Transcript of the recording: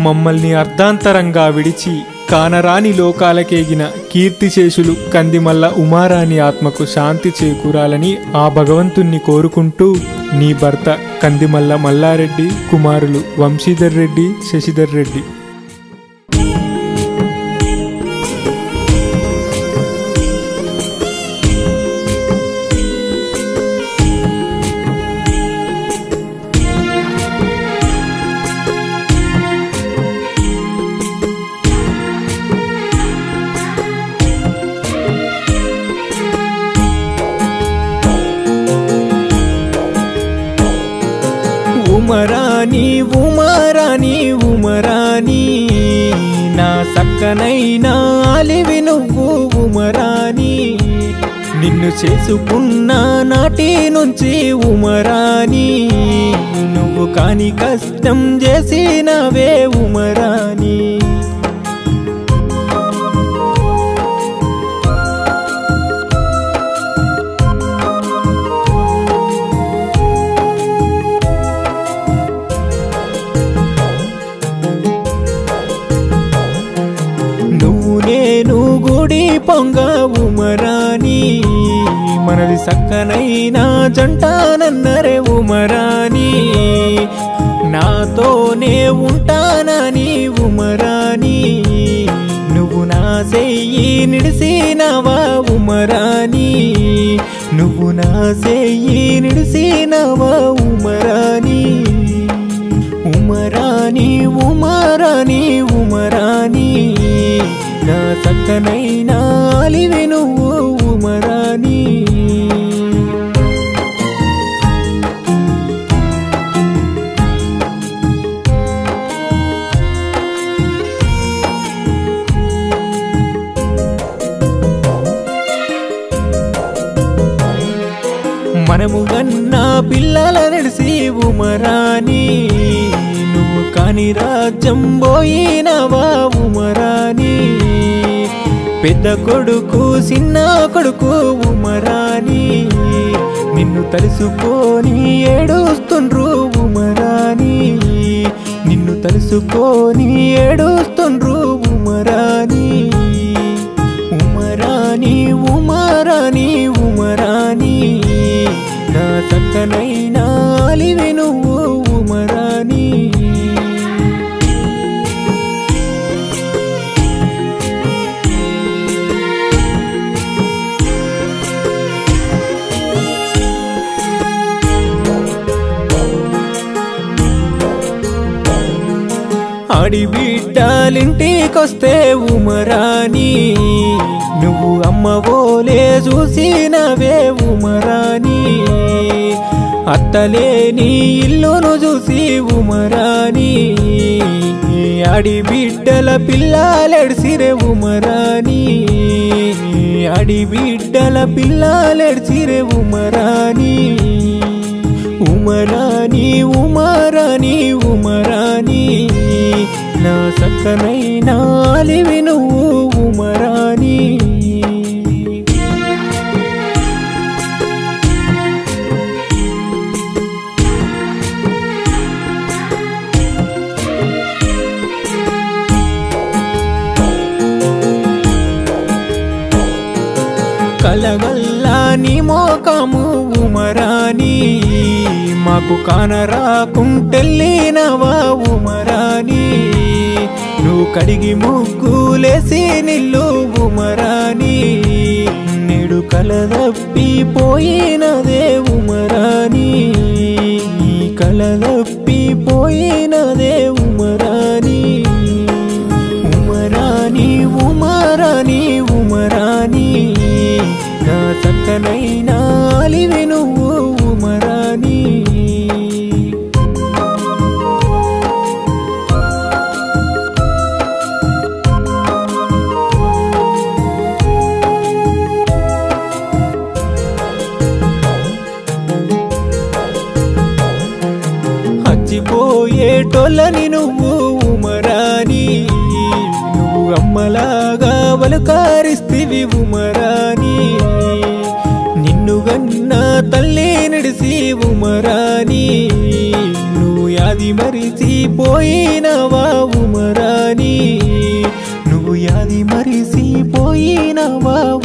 మమ్మల్ని అర్ధాంతరంగా విడిచి కానరాని లోకాలకేగిన కీర్తిశేషులు కందిమల్ల ఉమారాణి ఆత్మకు శాంతి చేకూరాలని ఆ భగవంతుణ్ణి కోరుకుంటూ నీ భర్త కందిమల్ల మల్లారెడ్డి కుమారులు వంశీధర్ రెడ్డి శశిధర్ రెడ్డి ఉమరాని ఉమరాని ఉమరాని నా సక్కనైనా అలివి నువ్వు ఉమరాని నిన్ను చేసుకున్న నాటి నుంచి ఉమరాని నువ్వు కాని కష్టం చేసినవే ఉమరాని నువ్వు నేను గుడి పొంగ ఉమరాని మనది సక్కనైన జంటానన్నరే ఉమరాని నాతోనే ఉంటానని ఉమరాని నువ్వు నా చెయ్యి నిడిసినవా ఉమరాని నువ్వు నా చెయ్యి నిడిసినవా ఉమరాని ఉమరాని ఉమరాని ఉమరాని నా చక్కనైనా అలివి నువ్వు ఉమరాని మనము గన్నా పిల్లల నడిసి ఉమరాని నువ్వు కాని రాజ్యం పోయినవా ఉమరాని పెద్ద కొడుకు చిన్న కొడుకు ఉమరాని నిన్ను తలుసుకొని ఏడుస్తుండ్రు ఉమరాని నిన్ను తలుసుకొని ఏడుస్తుండ్రు ఉమరాని ఉమరాని ఉమరాని ఉమరాని నా చక్కనైనా అలివి నువ్వు ఉమరాని ఆడి బిడ్డలింటికొస్తే ఉమరాని నువ్వు అమ్మవోలే చూసినవే ఉమరాని అత్తలేని ఇల్లును చూసి ఉమరాని ఆడి బిడ్డల పిల్లలెడిసిరే ఉమరాని ఆడి బిడ్డల పిల్లలెడిసిరే ఉమరాని ఉమరాని ఉమరాని ఉమరాని నా సక్కనైనా అలివి నువ్వు ఉమరాని కలగల్లా నీ మోకము ఉమరాని మాకు కానరాకుంటెళ్ళినవా ఉమరాని నువ్వు కడిగి ముగ్గులేసి నిల్లు ఉమరాని నేడు కలదప్పి పోయినదే ఉమరాని ఈ కలదప్పి పోయినదే ఉమరాని ఉమరాని ఉమరాని ఉమరాని నా చక్కనైనా అలివి నువ్వు ఉమరాని హచ్చిపోయేటోళ్ళని నువ్వు ఉమరాని నువ్వు అమ్మలాగా వలకారిస్తివి ఉమరాని నిన్ను గన్న తల్లి నడిసి ఉమరాని నువ్వు యాద యాది మరిచిపోయినవా ఉమరాని నువ్వు యాది మరిచిపోయినవా